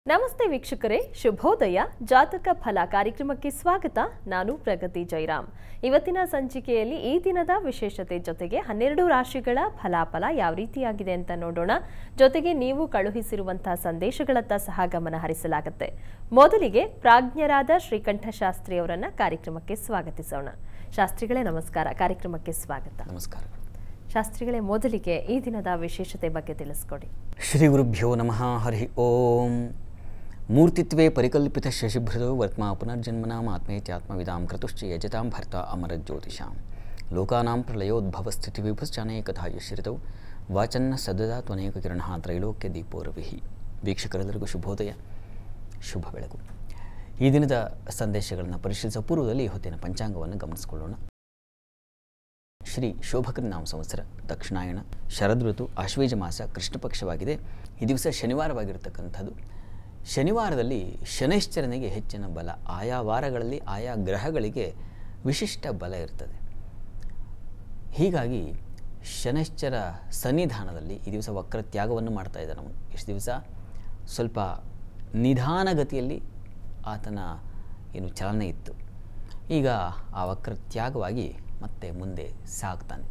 ನಮಸ್ತೆ ವೀಕ್ಷಕರೇ ಶುಭೋದಯ ಜಾತಕ ಫಲ ಕಾರ್ಯಕ್ರಮಕ್ಕೆ ಸ್ವಾಗತ ನಾನು ಪ್ರಗತಿ ಜೈರಾಮ್ ಇವತ್ತಿನ ಸಂಚಿಕೆಯಲ್ಲಿ ಈ ದಿನದ ವಿಶೇಷತೆ ಜೊತೆಗೆ ಹನ್ನೆರಡು ರಾಶಿಗಳ ಫಲಾಫಲ ಯಾವ ರೀತಿಯಾಗಿದೆ ಅಂತ ನೋಡೋಣ ಜೊತೆಗೆ ನೀವು ಕಳುಹಿಸಿರುವಂತಹ ಸಂದೇಶಗಳತ್ತ ಸಹ ಗಮನ ಹರಿಸಲಾಗುತ್ತೆ ಮೊದಲಿಗೆ ಪ್ರಾಜ್ಞರಾದ ಶ್ರೀಕಂಠ ಶಾಸ್ತ್ರಿ ಅವರನ್ನ ಕಾರ್ಯಕ್ರಮಕ್ಕೆ ಸ್ವಾಗತಿಸೋಣ ಶಾಸ್ತ್ರಿಗಳೇ ನಮಸ್ಕಾರ ಕಾರ್ಯಕ್ರಮಕ್ಕೆ ಸ್ವಾಗತ ನಮಸ್ಕಾರಗಳು ಶಾಸ್ತ್ರಿಗಳೇ ಮೊದಲಿಗೆ ಈ ದಿನದ ವಿಶೇಷತೆ ಬಗ್ಗೆ ತಿಳಿಸ್ಕೊಡಿ ಶ್ರೀ ಗುರುಭ್ಯೋ ನಮಃ ಹರಿ ಓಂ ಮೂರ್ತಿತ್ವೇ ಪರಿಕಲ್ಪಿತ ಶಶಿಭೃತೋ ವರ್ತ್ಮ ಪುನರ್ಜನ್ಮನಾಮ ಆತ್ಮೇತ್ಯಾತ್ಮವಿದಾಂ ಕ್ರತುಶ್ಚ ಯಜತಾಂ ಭರ್ತ ಅಮರ ಜ್ಯೋತಿಷಾಂ ಲೋಕಾನಾಂ ಪ್ರಳಯೋದ್ಭವ ಸ್ಥಿತಿ ವಿಭಶ್ಚಾನೇಕಥಾ ಯಶ್ರಿತೌ ವಾಚನ್ನ ಸದಾ ತ್ವನೇಕ ಕಿರಣ ತ್ರೈಲೋಕ್ಯ ದೀಪೋರವಿಹಿ ವೀಕ್ಷಕರೆಲ್ಲರಿಗೂ ಶುಭೋದಯ ಶುಭ ಬೆಳಕು ಈ ದಿನದ ಸಂದೇಶಗಳನ್ನು ಪರಿಶೀಲಿಸುವ ಪೂರ್ವದಲ್ಲಿ ಹೊತ್ತಿನ ಪಂಚಾಂಗವನ್ನು ಗಮನಿಸಿಕೊಳ್ಳೋಣ ಶ್ರೀ ಶೋಭಕರ ನಾಮ ಸಂವತ್ಸರ ದಕ್ಷಿಣಾಯಣ ಶರದ್ ಋತು ಆಶ್ವೇಜ ಮಾಸ ಕೃಷ್ಣ ಪಕ್ಷವಾಗಿದೆ ಈ ದಿವಸ ಶನಿವಾರವಾಗಿರ್ತಕ್ಕಂಥದ್ದು ಶನಿವಾರದಲ್ಲಿ ಶನೈಶ್ಚರನಿಗೆ ಹೆಚ್ಚಿನ ಬಲ ಆಯಾ ವಾರಗಳಲ್ಲಿ ಆಯಾ ಗ್ರಹಗಳಿಗೆ ವಿಶಿಷ್ಟ ಬಲ ಇರ್ತದೆ ಹೀಗಾಗಿ ಶನೈಶ್ಚರ ಸನ್ನಿಧಾನದಲ್ಲಿ ಈ ದಿವಸ ವಕ್ರ ತ್ಯಾಗವನ್ನು ಮಾಡ್ತಾ ಇದ್ದಾನೆ ಅವನು ಇಷ್ಟು ದಿವಸ ಸ್ವಲ್ಪ ನಿಧಾನಗತಿಯಲ್ಲಿ ಆತನ ಏನು ಚಲನೆ ಇತ್ತು ಈಗ ಆ ವಕ್ರ ತ್ಯಾಗವಾಗಿ ಮತ್ತೆ ಮುಂದೆ ಸಾಗ್ತಾನೆ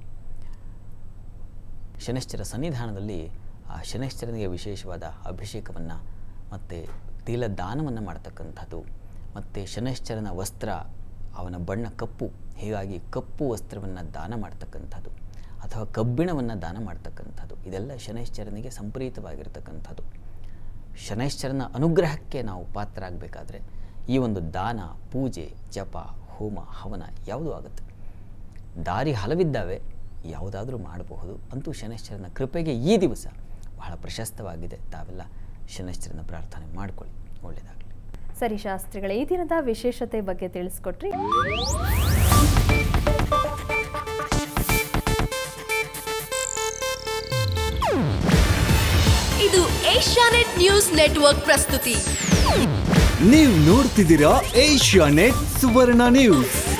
ಶನೈಶ್ಚರ ಸನ್ನಿಧಾನದಲ್ಲಿ ಆ ಶನೈಶ್ಚರನಿಗೆ ವಿಶೇಷವಾದ ಅಭಿಷೇಕವನ್ನು ಮತ್ತು ತಿಲ ದಾನವನ್ನು ಮಾಡ್ತಕ್ಕಂಥದ್ದು ಮತ್ತು ಶನೈಶ್ಚರನ ವಸ್ತ್ರ ಅವನ ಬಣ್ಣ ಕಪ್ಪು ಹೀಗಾಗಿ ಕಪ್ಪು ವಸ್ತ್ರವನ್ನು ದಾನ ಮಾಡ್ತಕ್ಕಂಥದ್ದು ಅಥವಾ ಕಬ್ಬಿಣವನ್ನು ದಾನ ಮಾಡ್ತಕ್ಕಂಥದ್ದು ಇದೆಲ್ಲ ಶನೈಶ್ಚರನಿಗೆ ಸಂಪ್ರೀತವಾಗಿರ್ತಕ್ಕಂಥದ್ದು ಶನೈಶ್ಚರನ ಅನುಗ್ರಹಕ್ಕೆ ನಾವು ಪಾತ್ರರಾಗಬೇಕಾದ್ರೆ ಈ ಒಂದು ದಾನ ಪೂಜೆ ಜಪ ಹೋಮ ಹವನ ಯಾವುದೂ ಆಗುತ್ತೆ ದಾರಿ ಹಲವಿದ್ದಾವೆ ಯಾವುದಾದ್ರೂ ಮಾಡಬಹುದು ಅಂತೂ ಶನೈಶ್ಚರನ ಕೃಪೆಗೆ ಈ ದಿವಸ ಬಹಳ ಪ್ರಶಸ್ತವಾಗಿದೆ ತಾವೆಲ್ಲ ಶನೈಶ್ಚರನ ಪ್ರಾರ್ಥನೆ ಮಾಡಿಕೊಳ್ಳಿ ಒಳ್ಳೆಯದಾಗಲಿ ಸರಿ ಶಾಸ್ತ್ರಿಗಳೇ ಈ ದಿನದ ವಿಶೇಷತೆ ಬಗ್ಗೆ ತಿಳಿಸ್ಕೊಟ್ರಿ ಇದು ಏಷ್ಯಾನೆಟ್ ನ್ಯೂಸ್ ನೆಟ್ವರ್ಕ್ ಪ್ರಸ್ತುತಿ ನೀವು ನೋಡ್ತಿದ್ದೀರಾ ಏಷ್ಯಾ ನೆಟ್ ಸುವರ್ಣ ನ್ಯೂಸ್